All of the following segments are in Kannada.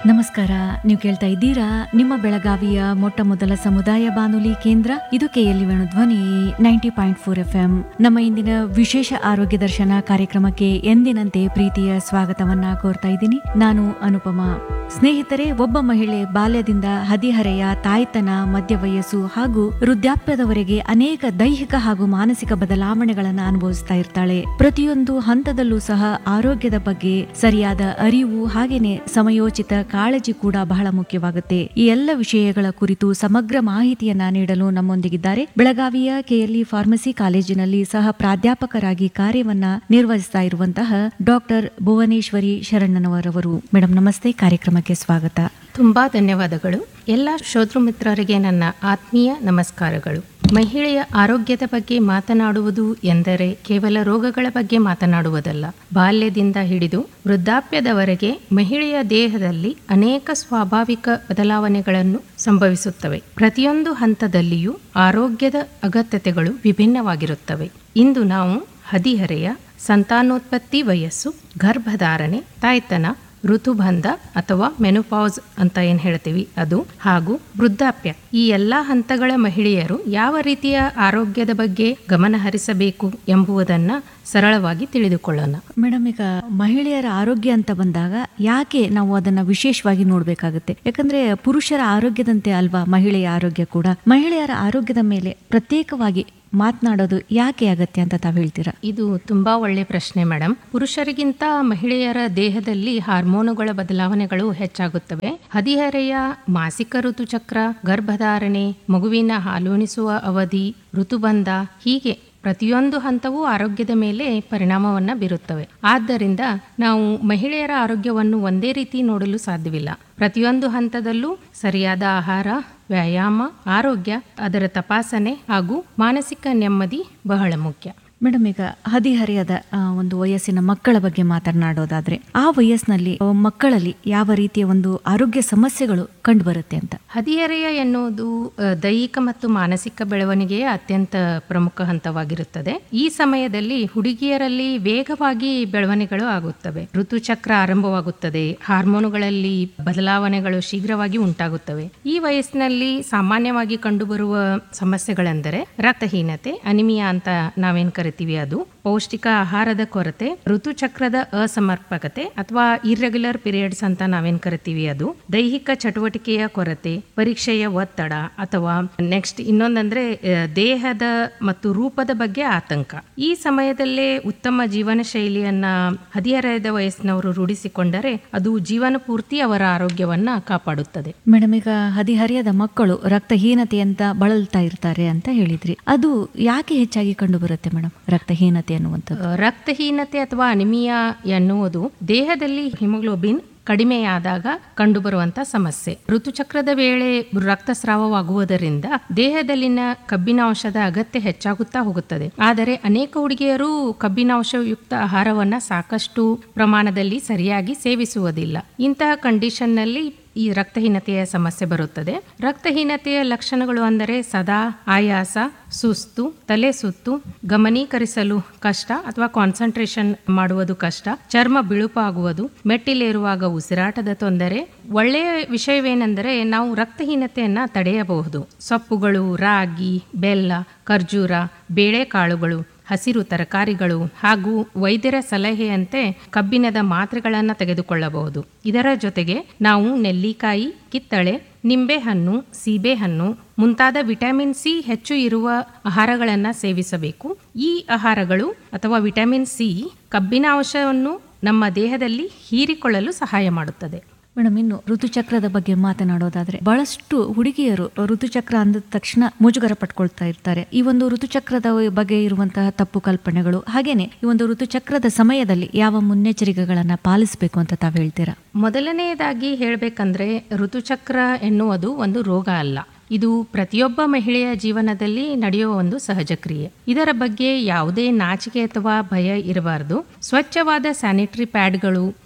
ನಮಸ್ಕಾರ ನೀವು ಕೇಳ್ತಾ ಇದ್ದೀರಾ ನಿಮ್ಮ ಬೆಳಗಾವಿಯ ಮೊಟ್ಟ ಮೊದಲ ಸಮುದಾಯ ಬಾನುಲಿ ಕೇಂದ್ರ ಇದು KLE Venu Dhwani ninety point four F M ನಮ್ಮ ಇಂದಿನ ವಿಶೇಷ ಆರೋಗ್ಯ ದರ್ಶನ ಕಾರ್ಯಕ್ರಮಕ್ಕೆ ಎಂದಿನಂತೆ ಪ್ರೀತಿಯ ಸ್ವಾಗತವನ್ನ ಕೋರ್ತಾ ಇದ್ದೀನಿ ನಾನು ಅನುಪಮ ಸ್ನೇಹಿತರೆ ಒಬ್ಬ ಮಹಿಳೆ ಬಾಲ್ಯದಿಂದ ಹದಿಹರೆಯ ತಾಯ್ತನ ಮಧ್ಯ ವಯಸ್ಸು ಹಾಗೂ ವೃದ್ಧಾಪ್ಯದವರೆಗೆ ಅನೇಕ ದೈಹಿಕ ಹಾಗೂ ಮಾನಸಿಕ ಬದಲಾವಣೆಗಳನ್ನು ಅನುಭವಿಸ್ತಾ ಇರ್ತಾಳೆ ಪ್ರತಿಯೊಂದು ಹಂತದಲ್ಲೂ ಸಹ ಆರೋಗ್ಯದ ಬಗ್ಗೆ ಸರಿಯಾದ ಅರಿವು ಹಾಗೇನೆ ಸಮಯೋಚಿತ ಕಾಳಜಿ ಕೂಡ ಬಹಳ ಮುಖ್ಯವಾಗುತ್ತೆ ಈ ಎಲ್ಲ ವಿಷಯಗಳ ಕುರಿತು ಸಮಗ್ರ ಮಾಹಿತಿಯನ್ನ ನೀಡಲು ನಮ್ಮೊಂದಿಗಿದ್ದಾರೆ ಬೆಳಗಾವಿಯ ಕೆಎಲ್ಇ ಫಾರ್ಮಸಿ ಕಾಲೇಜಿನಲ್ಲಿ ಸಹ ಪ್ರಾಧ್ಯಾಪಕರಾಗಿ ಕಾರ್ಯವನ್ನ ನಿರ್ವಹಿಸ್ತಾ ಇರುವಂತಹ ಡಾಕ್ಟರ್ ಭುವನೇಶ್ವರಿ ಶರಣನವರವರು ಮೇಡಮ್ ನಮಸ್ತೆ ಕಾರ್ಯಕ್ರಮಕ್ಕೆ ಸ್ವಾಗತ ತುಂಬಾ ಧನ್ಯವಾದಗಳು ಎಲ್ಲ ಶ್ರೋತೃ ಮಿತ್ರರಿಗೆ ನನ್ನ ಆತ್ಮೀಯ ನಮಸ್ಕಾರಗಳು ಮಹಿಳೆಯ ಆರೋಗ್ಯದ ಬಗ್ಗೆ ಮಾತನಾಡುವುದು ಎಂದರೆ ಕೇವಲ ರೋಗಗಳ ಬಗ್ಗೆ ಮಾತನಾಡುವುದಲ್ಲ ಬಾಲ್ಯದಿಂದ ಹಿಡಿದು ವೃದ್ಧಾಪ್ಯದವರೆಗೆ ಮಹಿಳೆಯ ದೇಹದಲ್ಲಿ ಅನೇಕ ಸ್ವಾಭಾವಿಕ ಬದಲಾವಣೆಗಳನ್ನು ಸಂಭವಿಸುತ್ತವೆ ಪ್ರತಿಯೊಂದು ಹಂತದಲ್ಲಿಯೂ ಆರೋಗ್ಯದ ಅಗತ್ಯತೆಗಳು ವಿಭಿನ್ನವಾಗಿರುತ್ತವೆ ಇಂದು ನಾವು ಹದಿಹರೆಯ ಸಂತಾನೋತ್ಪತ್ತಿ ವಯಸ್ಸು ಗರ್ಭಧಾರಣೆ ತಾಯ್ತನ ಋತುಬಂಧ ಅಥವಾ ಮೆನುಪಾಸ್ ಅಂತ ಏನು ಹೇಳ್ತೀವಿ ಅದು ಹಾಗೂ ವೃದ್ಧಾಪ್ಯ ಈ ಎಲ್ಲ ಹಂತಗಳ ಮಹಿಳೆಯರು ಯಾವ ರೀತಿಯ ಆರೋಗ್ಯದ ಬಗ್ಗೆ ಗಮನ ಹರಿಸಬೇಕು ಎಂಬುದನ್ನು ಸರಳವಾಗಿ ತಿಳಿದುಕೊಳ್ಳೋಣ ಮೇಡಮ್ ಈಗ ಮಹಿಳೆಯರ ಆರೋಗ್ಯ ಅಂತ ಬಂದಾಗ ಯಾಕೆ ನಾವು ಅದನ್ನ ವಿಶೇಷವಾಗಿ ನೋಡ್ಬೇಕಾಗುತ್ತೆ ಯಾಕಂದ್ರೆ ಪುರುಷರ ಆರೋಗ್ಯದಂತೆ ಅಲ್ವಾ ಮಹಿಳೆಯ ಆರೋಗ್ಯ ಕೂಡ ಮಹಿಳೆಯರ ಆರೋಗ್ಯದ ಮೇಲೆ ಪ್ರತ್ಯೇಕವಾಗಿ ಮಾತನಾಡೋದು ಯಾಕೆ ಅಗತ್ಯ ಅಂತ ತಾವು ಹೇಳ್ತೀರಾ ಇದು ತುಂಬಾ ಒಳ್ಳೆ ಪ್ರಶ್ನೆ ಮೇಡಮ್ ಪುರುಷರಿಗಿಂತ ಮಹಿಳೆಯರ ದೇಹದಲ್ಲಿ ಹಾರ್ಮೋನುಗಳ ಬದಲಾವಣೆಗಳು ಹೆಚ್ಚಾಗುತ್ತವೆ ಹದಿಹರೆಯ ಮಾಸಿಕ ಋತುಚಕ್ರ ಗರ್ಭಧಾರಣೆ ಮಗುವಿನ ಹಾಲುಣಿಸುವ ಅವಧಿ ಋತುಬಂಧ ಹೀಗೆ ಪ್ರತಿಯೊಂದು ಹಂತವೂ ಆರೋಗ್ಯದ ಮೇಲೆ ಪರಿಣಾಮವನ್ನು ಬೀರುತ್ತವೆ ಆದ್ದರಿಂದ ನಾವು ಮಹಿಳೆಯರ ಆರೋಗ್ಯವನ್ನು ಒಂದೇ ರೀತಿ ನೋಡಲು ಸಾಧ್ಯವಿಲ್ಲ ಪ್ರತಿಯೊಂದು ಹಂತದಲ್ಲೂ ಸರಿಯಾದ ಆಹಾರ ವ್ಯಾಯಾಮ ಆರೋಗ್ಯ ಅದರ ತಪಾಸಣೆ ಹಾಗೂ ಮಾನಸಿಕ ನೆಮ್ಮದಿ ಬಹಳ ಮುಖ್ಯ ಮೇಡಮ್ ಈಗ ಹದಿಹರೆಯದ ಆ, ಒಂದು ವಯಸ್ಸಿನ ಮಕ್ಕಳ ಬಗ್ಗೆ ಮಾತನಾಡೋದಾದ್ರೆ ಆ ವಯಸ್ಸಿನಲ್ಲಿ ಆ, ಮಕ್ಕಳಲ್ಲಿ ಯಾವ ರೀತಿಯ ಒಂದು ಆರೋಗ್ಯ ಸಮಸ್ಯೆಗಳು ಕಂಡುಬರುತ್ತೆ ಅಂತ ಹದಿಹರೆಯ ಎನ್ನುವುದು ಅ, ದೈಹಿಕ ಮತ್ತು ಮಾನಸಿಕ ಬೆಳವಣಿಗೆಯ ಅತ್ಯಂತ ಪ್ರಮುಖ ಹಂತವಾಗಿರುತ್ತದೆ ಈ ಸಮಯದಲ್ಲಿ ಹುಡುಗಿಯರಲ್ಲಿ ವೇಗವಾಗಿ ಬೆಳವಣಿಗೆಗಳು ಆಗುತ್ತವೆ ಋತುಚಕ್ರ ಆರಂಭವಾಗುತ್ತದೆ ಹಾರ್ಮೋನುಗಳಲ್ಲಿ ಬದಲಾವಣೆಗಳು ಶೀಘ್ರವಾಗಿ ಉಂಟಾಗುತ್ತವೆ ಈ ವಯಸ್ಸಿನಲ್ಲಿ ಸಾಮಾನ್ಯವಾಗಿ ಕಂಡುಬರುವ ಸಮಸ್ಯೆಗಳೆಂದರೆ ರಕ್ತಹೀನತೆ ಅನಿಮಿಯಾ ಅಂತ ನಾವೇನ್ ಕರಿತೀವಿ ಅದು ಪೌಷ್ಟಿಕ ಆಹಾರದ ಕೊರತೆ ಋತುಚಕ್ರದ ಅಸಮರ್ಪಕತೆ ಅಥವಾ ಇರ್ರೆಗ್ಯುಲರ್ ಪೀರಿಯಡ್ಸ್ ಅಂತ ನಾವೇನ್ ಕರಿತೀವಿ ಅದು ದೈಹಿಕ ಚಟುವಟಿಕೆಯ ಕೊರತೆ ಪರೀಕ್ಷೆಯ ಒತ್ತಡ ಅಥವಾ ನೆಕ್ಸ್ಟ್ ಇನ್ನೊಂದಂದ್ರೆ ಆ, ದೇಹದ ಮತ್ತು ರೂಪದ ಬಗ್ಗೆ ಆತಂಕ ಈ ಸಮಯದಲ್ಲೇ ಉತ್ತಮ ಜೀವನ ಶೈಲಿಯನ್ನ ಹದಿಹರೆಯದ ವಯಸ್ಸಿನವರು ರೂಢಿಸಿಕೊಂಡರೆ ಅದು ಜೀವನ ಪೂರ್ತಿ ಅವರ ಆರೋಗ್ಯವನ್ನ ಕಾಪಾಡುತ್ತದೆ ಮೇಡಮ್ ಈಗ ಹದಿಹರೆಯದ ಮಕ್ಕಳು ರಕ್ತಹೀನತೆ ಅಂತ ಬಳಲ್ತಾ ಇರ್ತಾರೆ ಅಂತ ಹೇಳಿದ್ರಿ ಅದು ಯಾಕೆ ಹೆಚ್ಚಾಗಿ ಕಂಡು ಬರುತ್ತೆ ಮೇಡಮ್ ರಕ್ತಹೀನತೆ ಅನ್ನುವಂಥದ್ದು ಆ, ರಕ್ತಹೀನತೆ ಅಥವಾ ಅನಿಮಿಯಾ ಎನ್ನುವುದು ದೇಹದಲ್ಲಿ ಹಿಮೋಗ್ಲೋಬಿನ್ ಕಡಿಮೆಯಾದಾಗ ಕಂಡುಬರುವಂತ ಸಮಸ್ಯೆ ಋತುಚಕ್ರದ ವೇಳೆ ರಕ್ತಸ್ರಾವವಾಗುವುದರಿಂದ ದೇಹದಲ್ಲಿನ ಕಬ್ಬಿನಾಂಶದ ಅಗತ್ಯ ಹೆಚ್ಚಾಗುತ್ತಾ ಹೋಗುತ್ತದೆ ಆದರೆ ಅನೇಕ ಹುಡುಗಿಯರು ಕಬ್ಬಿನಾಂಶಯುಕ್ತ ಆಹಾರವನ್ನ ಸಾಕಷ್ಟು ಪ್ರಮಾಣದಲ್ಲಿ ಸರಿಯಾಗಿ ಸೇವಿಸುವುದಿಲ್ಲ ಇಂತಹ ಕಂಡೀಷನ್ನಲ್ಲಿ ಈ ರಕ್ತಹೀನತೆಯ ಸಮಸ್ಯೆ ಬರುತ್ತದೆ ರಕ್ತಹೀನತೆಯ ಲಕ್ಷಣಗಳು ಅಂದರೆ ಸದಾ ಆಯಾಸ ಸುಸ್ತು ತಲೆ ಸುತ್ತು ಗಮನೀಕರಿಸಲು ಕಷ್ಟ ಅಥವಾ ಕಾನ್ಸಂಟ್ರೇಷನ್ ಮಾಡುವುದು ಕಷ್ಟ ಚರ್ಮ ಬಿಳುಪಾಗುವುದು ಮೆಟ್ಟಿಲೇರುವಾಗ ಉಸಿರಾಟದ ತೊಂದರೆ ಒಳ್ಳೆಯ ವಿಷಯವೇನೆಂದರೆ ನಾವು ರಕ್ತಹೀನತೆಯನ್ನ ತಡೆಯಬಹುದು ಸೊಪ್ಪುಗಳು ರಾಗಿ ಬೆಲ್ಲ ಖರ್ಜೂರ ಬೇಳೆಕಾಳುಗಳು ಹಸಿರು ತರಕಾರಿಗಳು ಹಾಗೂ ವೈದ್ಯರ ಸಲಹೆಯಂತೆ ಕಬ್ಬಿಣದ ಮಾತ್ರೆಗಳನ್ನು ತೆಗೆದುಕೊಳ್ಳಬಹುದು ಇದರ ಜೊತೆಗೆ ನಾವು ನೆಲ್ಲಿಕಾಯಿ ಕಿತ್ತಳೆ ನಿಂಬೆಹಣ್ಣು ಸೀಬೆಹಣ್ಣು ಮುಂತಾದ ವಿಟಮಿನ್ ಸಿ ಹೆಚ್ಚು ಇರುವ ಆಹಾರಗಳನ್ನು ಸೇವಿಸಬೇಕು ಈ ಆಹಾರಗಳು ಅಥವಾ ವಿಟಮಿನ್ ಸಿ ಕಬ್ಬಿನ ಅಂಶವನ್ನು ನಮ್ಮ ದೇಹದಲ್ಲಿ ಹೀರಿಕೊಳ್ಳಲು ಸಹಾಯ ಮಾಡುತ್ತದೆ ಮೇಡಮ್ ಇನ್ನು ಋತುಚಕ್ರದ ಬಗ್ಗೆ ಮಾತನಾಡೋದಾದ್ರೆ ಬಹಳಷ್ಟು ಹುಡುಗಿಯರು ಋತುಚಕ್ರ ಅಂದ ತಕ್ಷಣ ಮುಜುಗರ ಪಟ್ಕೊಳ್ತಾ ಇರ್ತಾರೆ ಈ ಒಂದು ಋತುಚಕ್ರದ ಬಗ್ಗೆ ಇರುವಂತಹ ತಪ್ಪು ಕಲ್ಪನೆಗಳು ಹಾಗೇನೆ ಈ ಒಂದು ಋತುಚಕ್ರದ ಸಮಯದಲ್ಲಿ ಯಾವ ಮುನ್ನೆಚ್ಚರಿಕೆಗಳನ್ನ ಪಾಲಿಸಬೇಕು ಅಂತ ತಾವ್ ಹೇಳ್ತೀರಾ ಮೊದಲನೆಯದಾಗಿ ಹೇಳಬೇಕಂದ್ರೆ ಋತುಚಕ್ರ ಎನ್ನುವುದು ಒಂದು ರೋಗ ಅಲ್ಲ ಇದು ಪ್ರತಿಯೊಬ್ಬ ಮಹಿಳೆಯ ಜೀವನದಲ್ಲಿ ನಡೆಯುವ ಒಂದು ಸಹಜ ಕ್ರಿಯೆ ಇದರ ಬಗ್ಗೆ ಯಾವುದೇ ನಾಚಿಕೆ ಅಥವಾ ಭಯ ಇರಬಾರದು ಸ್ವಚ್ಛವಾದ ಸ್ಯಾನಿಟರಿ ಪ್ಯಾಡ್ಗಳು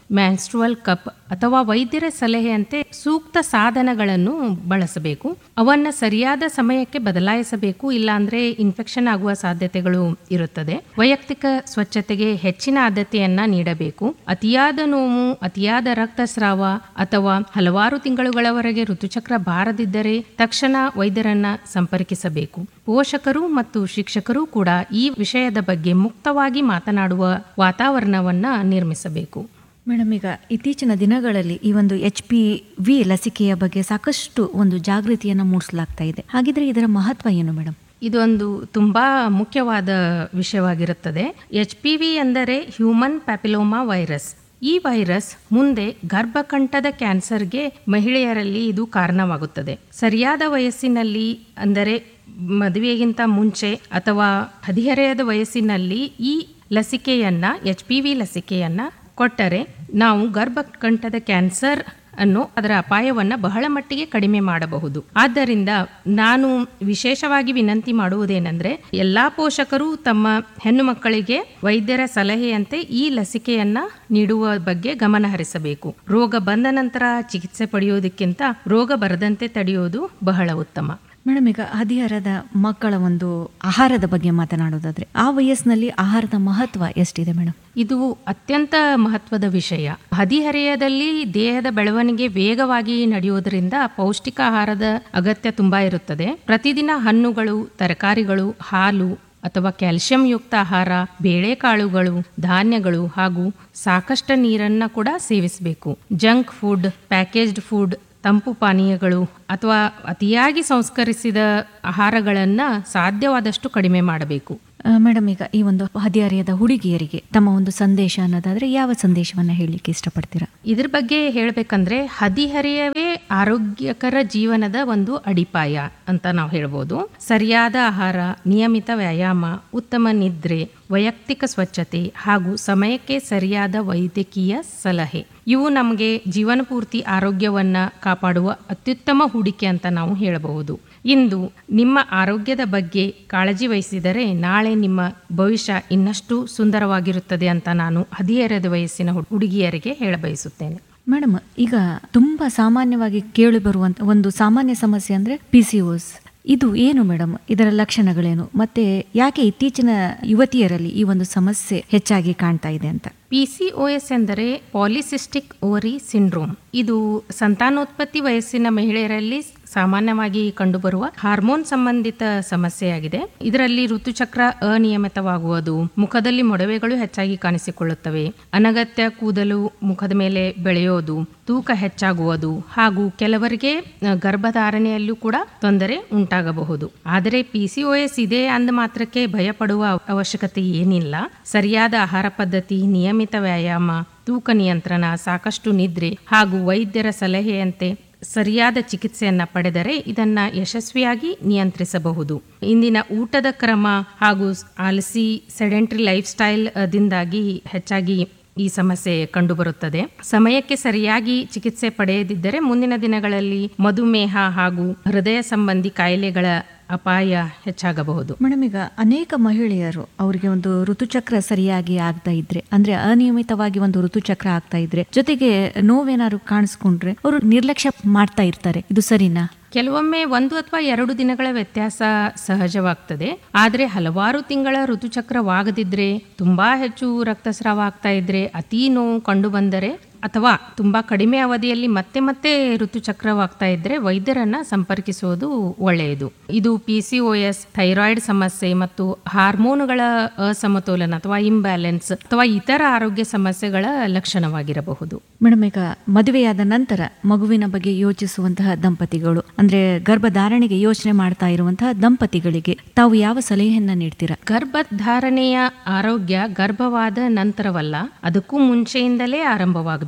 ಮ್ಯಾನ್ಸ್ಟ್ರುವಲ್ ಕಪ್ ಅಥವಾ ವೈದ್ಯರ ಸಲಹೆಯಂತೆ ಸೂಕ್ತ ಸಾಧನಗಳನ್ನು ಬಳಸಬೇಕು ಅವನ್ನ ಸರಿಯಾದ ಸಮಯಕ್ಕೆ ಬದಲಾಯಿಸಬೇಕು ಇಲ್ಲಾಂದ್ರೆ ಇನ್ಫೆಕ್ಷನ್ ಆಗುವ ಸಾಧ್ಯತೆಗಳು ಇರುತ್ತದೆ ವೈಯಕ್ತಿಕ ಸ್ವಚ್ಛತೆಗೆ ಹೆಚ್ಚಿನ ಆದ್ಯತೆಯನ್ನ ನೀಡಬೇಕು ಅತಿಯಾದ ನೋವು ಅತಿಯಾದ ರಕ್ತಸ್ರಾವ ಅಥವಾ ಹಲವಾರು ತಿಂಗಳುಗಳವರೆಗೆ ಋತುಚಕ್ರ ಬಾರದಿದ್ದರೆ ತಕ್ಷಣ ವೈದ್ಯರನ್ನ ಸಂಪರ್ಕಿಸಬೇಕು ಪೋಷಕರು ಮತ್ತು ಶಿಕ್ಷಕರು ಕೂಡ ಈ ವಿಷಯದ ಬಗ್ಗೆ ಮುಕ್ತವಾಗಿ ಮಾತನಾಡುವ ವಾತಾವರಣವನ್ನ ನಿರ್ಮಿಸಬೇಕು ಮೇಡಮ್ ಈಗ ಇತ್ತೀಚಿನ ದಿನಗಳಲ್ಲಿ ಈ ಒಂದು ಎಚ್ ಪಿ ವಿ ಲಸಿಕೆಯ ಬಗ್ಗೆ ಸಾಕಷ್ಟು ಒಂದು ಜಾಗೃತಿಯನ್ನು ಮೂಡಿಸಲಾಗ್ತಾ ಇದೆ ಹಾಗಿದ್ರೆ ಇದರ ಮಹತ್ವ ಏನು ಮೇಡಮ್ ಇದೊಂದು ತುಂಬಾ ಮುಖ್ಯವಾದ ವಿಷಯವಾಗಿರುತ್ತದೆ ಎಚ್ ಪಿ ವಿ ಎಂದರೆ ಹ್ಯೂಮನ್ ಪ್ಯಾಪಿಲೋಮಾ ವೈರಸ್ ಈ ವೈರಸ್ ಮುಂದೆ ಗರ್ಭಕಂಠದ ಕ್ಯಾನ್ಸರ್ಗೆ ಮಹಿಳೆಯರಲ್ಲಿ ಇದು ಕಾರಣವಾಗುತ್ತದೆ ಸರಿಯಾದ ವಯಸ್ಸಿನಲ್ಲಿ ಅಂದರೆ ಮದುವೆಗಿಂತ ಮುಂಚೆ ಅಥವಾ ಹದಿಹರೆಯದ ವಯಸ್ಸಿನಲ್ಲಿ ಈ ಲಸಿಕೆಯನ್ನ ಎಚ್ ಪಿ ವಿ ಲಸಿಕೆಯನ್ನ ಕೊಟ್ಟರೆ ನಾವು ಗರ್ಭಕಂಠದ ಕ್ಯಾನ್ಸರ್ ಅನ್ನು ಅದರ ಅಪಾಯವನ್ನ ಬಹಳ ಮಟ್ಟಿಗೆ ಕಡಿಮೆ ಮಾಡಬಹುದು ಆದ್ದರಿಂದ ನಾನು ವಿಶೇಷವಾಗಿ ವಿನಂತಿ ಮಾಡುವುದೇನೆಂದ್ರೆ ಎಲ್ಲಾ ಪೋಷಕರು ತಮ್ಮ ಹೆಣ್ಣು ಮಕ್ಕಳಿಗೆ ವೈದ್ಯರ ಸಲಹೆಯಂತೆ ಈ ಲಸಿಕೆಯನ್ನ ನೀಡುವ ಬಗ್ಗೆ ಗಮನ ಹರಿಸಬೇಕು ರೋಗ ಬಂದ ನಂತರ ಚಿಕಿತ್ಸೆ ಪಡೆಯುವುದಕ್ಕಿಂತ ರೋಗ ಬರದಂತೆ ತಡೆಯುವುದು ಬಹಳ ಉತ್ತಮ ಮೇಡಮ್ ಈಗ ಹದಿಹರದ ಮಕ್ಕಳ ಒಂದು ಆಹಾರದ ಬಗ್ಗೆ ಮಾತನಾಡೋದಾದ್ರೆ ಆ ವಯಸ್ಸಿನಲ್ಲಿ ಆಹಾರದ ಮಹತ್ವ ಎಷ್ಟಿದೆ ಮೇಡಮ್ ಇದು ಅತ್ಯಂತ ಮಹತ್ವದ ವಿಷಯ ಹದಿಹರೆಯದಲ್ಲಿ ದೇಹದ ಬೆಳವಣಿಗೆ ವೇಗವಾಗಿ ನಡೆಯುವುದರಿಂದ ಪೌಷ್ಟಿಕ ಆಹಾರದ ಅಗತ್ಯ ತುಂಬಾ ಇರುತ್ತದೆ ಪ್ರತಿದಿನ ಹಣ್ಣುಗಳು ತರಕಾರಿಗಳು ಹಾಲು ಅಥವಾ ಕ್ಯಾಲ್ಸಿಯಂ ಯುಕ್ತ ಆಹಾರ ಬೇಳೆಕಾಳುಗಳು ಧಾನ್ಯಗಳು ಹಾಗೂ ಸಾಕಷ್ಟು ನೀರನ್ನ ಕೂಡ ಸೇವಿಸಬೇಕು ಜಂಕ್ ಫುಡ್ ಪ್ಯಾಕೇಜ್ಡ್ ಫುಡ್ ತಂಪು ಪಾನೀಯಗಳು ಅಥವಾ ಅತಿಯಾಗಿ ಸಂಸ್ಕರಿಸಿದ ಆಹಾರಗಳನ್ನು ಸಾಧ್ಯವಾದಷ್ಟು ಕಡಿಮೆ ಮಾಡಬೇಕು ಆ, ಮೇಡಮ್ ಈಗ ಈ ಒಂದು ಹದಿಹರೆಯದ ಹುಡುಗಿಯರಿಗೆ ತಮ್ಮ ಒಂದು ಸಂದೇಶ ಅನ್ನೋದಾದ್ರೆ ಯಾವ ಸಂದೇಶವನ್ನ ಹೇಳಲಿಕ್ಕೆ ಇಷ್ಟಪಡ್ತೀರಾ ಇದ್ರ ಬಗ್ಗೆ ಹೇಳಬೇಕಂದ್ರೆ ಹದಿಹರೆಯವೇ ಆರೋಗ್ಯಕರ ಜೀವನದ ಒಂದು ಅಡಿಪಾಯ ಅಂತ ನಾವು ಹೇಳ್ಬೋದು ಸರಿಯಾದ ಆಹಾರ ನಿಯಮಿತ ವ್ಯಾಯಾಮ ಉತ್ತಮ ನಿದ್ರೆ ವೈಯಕ್ತಿಕ ಸ್ವಚ್ಛತೆ ಹಾಗೂ ಸಮಯಕ್ಕೆ ಸರಿಯಾದ ವೈದ್ಯಕೀಯ ಸಲಹೆ ಇವು ನಮಗೆ ಜೀವನ ಪೂರ್ತಿ ಆರೋಗ್ಯವನ್ನ ಕಾಪಾಡುವ ಅತ್ಯುತ್ತಮ ಹೂಡಿಕೆ ಅಂತ ನಾವು ಹೇಳಬಹುದು ಇಂದು ನಿಮ್ಮ ಆರೋಗ್ಯದ ಬಗ್ಗೆ ಕಾಳಜಿ ವಹಿಸಿದರೆ ನಾಳೆ ನಿಮ್ಮ ಭವಿಷ್ಯ ಇನ್ನಷ್ಟು ಸುಂದರವಾಗಿರುತ್ತದೆ ಅಂತ ನಾನು ಹದಿಹರೆಯದ ವಯಸ್ಸಿನ ಹುಡ್- ಹುಡುಗಿಯರಿಗೆ ಹೇಳಬಯಸುತ್ತೇನೆ ಮೇಡಮ್ ಈಗ ತುಂಬಾ ಸಾಮಾನ್ಯವಾಗಿ ಕೇಳಿ ಬರುವಂತ ಒಂದು ಸಾಮಾನ್ಯ ಸಮಸ್ಯೆ ಅಂದ್ರೆ ಪಿ ಸಿ ಓಸ್ ಇದು ಏನು ಮೇಡಮ್ ಇದರ ಲಕ್ಷಣಗಳೇನು ಮತ್ತೆ ಯಾಕೆ ಇತ್ತೀಚಿನ ಯುವತಿಯರಲ್ಲಿ ಈ ಒಂದು ಸಮಸ್ಯೆ ಹೆಚ್ಚಾಗಿ ಕಾಣ್ತಾ ಇದೆ ಅಂತ ಪಿ ಸಿ ಒ ಎಸ್ ಎಂದರೆ ಪಾಲಿಸಿಸ್ಟಿಕ್ ಓರಿ ಸಿಂಡ್ರೋಮ್ ಇದು ಸಂತಾನೋತ್ಪತ್ತಿ ವಯಸ್ಸಿನ ಮಹಿಳೆಯರಲ್ಲಿ ಸಾಮಾನ್ಯವಾಗಿ ಕಂಡುಬರುವ ಹಾರ್ಮೋನ್ ಸಂಬಂಧಿತ ಸಮಸ್ಯೆಯಾಗಿದೆ ಇದರಲ್ಲಿ ಋತುಚಕ್ರ ಅನಿಯಮಿತವಾಗುವುದು ಮುಖದಲ್ಲಿ ಮೊಡವೆಗಳು ಹೆಚ್ಚಾಗಿ ಕಾಣಿಸಿಕೊಳ್ಳುತ್ತವೆ ಅನಗತ್ಯ ಕೂದಲು ಮುಖದ ಮೇಲೆ ಬೆಳೆಯೋದು ತೂಕ ಹೆಚ್ಚಾಗುವುದು ಹಾಗೂ ಕೆಲವರಿಗೆ ಅ, ಗರ್ಭಧಾರಣೆಯಲ್ಲೂ ಕೂಡ ತೊಂದರೆ ಉಂಟಾಗಬಹುದು ಆದರೆ ಪಿ ಸಿ ಒ ಎಸ್ ಇದೆ ಅಂದ ಮಾತ್ರಕ್ಕೆ ಭಯಪಡುವ ಅವಶ್ಯಕತೆ ಏನಿಲ್ಲ ಸರಿಯಾದ ಆಹಾರ ಪದ್ಧತಿ ನಿಯಮಿತ ವ್ಯಾಯಾಮ ತೂಕ ನಿಯಂತ್ರಣ ಸಾಕಷ್ಟು ನಿದ್ರೆ ಹಾಗೂ ವೈದ್ಯರ ಸಲಹೆಯಂತೆ ಸರಿಯಾದ ಚಿಕಿತ್ಸೆಯನ್ನ ಪಡೆದರೆ ಇದನ್ನ ಯಶಸ್ವಿಯಾಗಿ ನಿಯಂತ್ರಿಸಬಹುದು ಇಂದಿನ ಊಟದ ಕ್ರಮ ಹಾಗೂ ಆಲಸಿ ಸೆಡೆಂಟ್ರಿ ಲೈಫ್ ಸ್ಟೈಲ್ ದಿಂದಾಗಿ ಹೆಚ್ಚಾಗಿ ಈ ಸಮಸ್ಯೆ ಕಂಡುಬರುತ್ತದೆ ಸಮಯಕ್ಕೆ ಸರಿಯಾಗಿ ಚಿಕಿತ್ಸೆ ಪಡೆಯದಿದ್ದರೆ ಮುಂದಿನ ದಿನಗಳಲ್ಲಿ ಮಧುಮೇಹ ಹಾಗೂ ಹೃದಯ ಸಂಬಂಧಿ ಕಾಯಿಲೆಗಳ ಅಪಾಯ ಹೆಚ್ಚಾಗಬಹುದು ಮೇಡಮ್ ಈಗ ಅನೇಕ ಮಹಿಳೆಯರು ಅವರಿಗೆ ಒಂದು ಋತುಚಕ್ರ ಸರಿಯಾಗಿ ಆಗ್ತಾ ಇದ್ರೆ ಅಂದ್ರೆ ಅನಿಯಮಿತವಾಗಿ ಒಂದು ಋತುಚಕ್ರ ಆಗ್ತಾ ಇದ್ರೆ ಜೊತೆಗೆ ನೋವೇನಾದ್ರು ಕಾಣಿಸ್ಕೊಂಡ್ರೆ ಅವರು ನಿರ್ಲಕ್ಷ್ಯ ಮಾಡ್ತಾ ಇರ್ತಾರೆ ಇದು ಸರಿನಾ ಕೆಲವೊಮ್ಮೆ ಒಂದು ಅಥವಾ ಎರಡು ದಿನಗಳ ವ್ಯತ್ಯಾಸ ಸಹಜವಾಗ್ತದೆ ಆದರೆ ಹಲವಾರು ತಿಂಗಳ ಋತುಚಕ್ರವಾಗದಿದ್ರೆ ತುಂಬಾ ಹೆಚ್ಚು ರಕ್ತಸ್ರಾವ ಆಗ್ತಾ ಇದ್ರೆ ಅತಿ ನೋವು ಕಂಡು ಬಂದರೆ ಅಥವಾ ತುಂಬಾ ಕಡಿಮೆ ಅವಧಿಯಲ್ಲಿ ಮತ್ತೆ ಮತ್ತೆ ಋತುಚಕ್ರವಾಗ್ತಾ ಇದ್ರೆ ವೈದ್ಯರನ್ನ ಸಂಪರ್ಕಿಸುವುದು ಒಳ್ಳೆಯದು ಇದು P C O S thyroid ಸಮಸ್ಯೆ ಮತ್ತು ಹಾರ್ಮೋನುಗಳ ಅಸಮತೋಲನ ಅಥವಾ ಇಂಬ್ಯಾಲೆನ್ಸ್ ಅಥವಾ ಇತರ ಆರೋಗ್ಯ ಸಮಸ್ಯೆಗಳ ಲಕ್ಷಣವಾಗಿರಬಹುದು ಮೇಡಮ್ ಈಗ ಮದುವೆಯಾದ ನಂತರ ಮಗುವಿನ ಬಗ್ಗೆ ಯೋಚಿಸುವಂತಹ ದಂಪತಿಗಳು ಅಂದ್ರೆ ಗರ್ಭಧಾರಣೆಗೆ ಯೋಚನೆ ಮಾಡ್ತಾ ಇರುವಂತಹ ದಂಪತಿಗಳಿಗೆ ತಾವು ಯಾವ ಸಲಹೆಯನ್ನ ನೀಡ್ತೀರಾ ಗರ್ಭಧಾರಣೆಯ ಆರೋಗ್ಯ ಗರ್ಭವಾದ ನಂತರವಲ್ಲ ಅದಕ್ಕೂ ಮುಂಚೆಯಿಂದಲೇ ಆರಂಭವಾಗಬೇಕು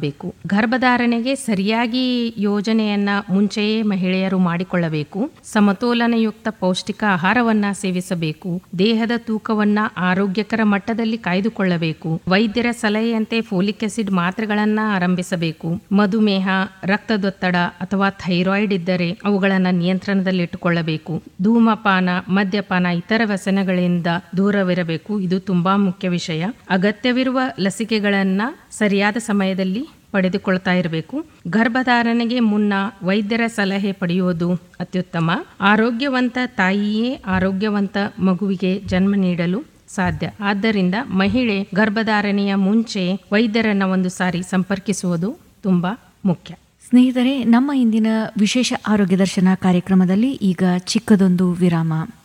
ಮಾಡಿಕೊಳ್ಳಬೇಕು ಗರ್ಭಧಾರಣೆಗೆ ಸರಿಯಾಗಿ ಯೋಜನೆಯನ್ನ ಮುಂಚೆಯೇ ಮಹಿಳೆಯರು ಮಾಡಿಕೊಳ್ಳಬೇಕು ಸಮತೋಲನಯುಕ್ತ ಪೌಷ್ಟಿಕ ಆಹಾರವನ್ನ ಸೇವಿಸಬೇಕು ದೇಹದ ತೂಕವನ್ನ ಆರೋಗ್ಯಕರ ಮಟ್ಟದಲ್ಲಿ ಕಾಯ್ದುಕೊಳ್ಳಬೇಕು ವೈದ್ಯರ ಸಲಹೆಯಂತೆ ಫೋಲಿಕ್ ಆಸಿಡ್ ಮಾತ್ರೆಗಳನ್ನ ಆರಂಭಿಸಬೇಕು ಮಧುಮೇಹ ರಕ್ತದೊತ್ತಡ ಅಥವಾ ಥೈರಾಯ್ಡ್ ಇದ್ದರೆ ಅವುಗಳನ್ನು ನಿಯಂತ್ರಣದಲ್ಲಿಟ್ಟುಕೊಳ್ಳಬೇಕು ಧೂಮಪಾನ ಮದ್ಯಪಾನ ಇತರ ವ್ಯಸನಗಳಿಂದ ದೂರವಿರಬೇಕು ಇದು ತುಂಬಾ ಮುಖ್ಯ ವಿಷಯ ಅಗತ್ಯವಿರುವ ಲಸಿಕೆಗಳನ್ನ ಸರಿಯಾದ ಸಮಯದಲ್ಲಿ ಪಡೆದುಕೊಳ್ತಾ ಇರಬೇಕು ಗರ್ಭಧಾರಣೆಗೆ ಮುನ್ನ ವೈದ್ಯರ ಸಲಹೆ ಪಡೆಯುವುದು ಅತ್ಯುತ್ತಮ ಆರೋಗ್ಯವಂತ ತಾಯಿಯೇ ಆರೋಗ್ಯವಂತ ಮಗುವಿಗೆ ಜನ್ಮ ನೀಡಲು ಸಾಧ್ಯ ಆದ್ದರಿಂದ ಮಹಿಳೆ ಗರ್ಭಧಾರಣೆಯ ಮುಂಚೆ ವೈದ್ಯರನ್ನ ಒಂದು ಸಾರಿ ಸಂಪರ್ಕಿಸುವುದು ತುಂಬಾ ಮುಖ್ಯ ಸ್ನೇಹಿತರೆ ನಮ್ಮ ಇಂದಿನ ವಿಶೇಷ ಆರೋಗ್ಯ ದರ್ಶನ ಕಾರ್ಯಕ್ರಮದಲ್ಲಿ ಈಗ ಚಿಕ್ಕದೊಂದು ವಿರಾಮ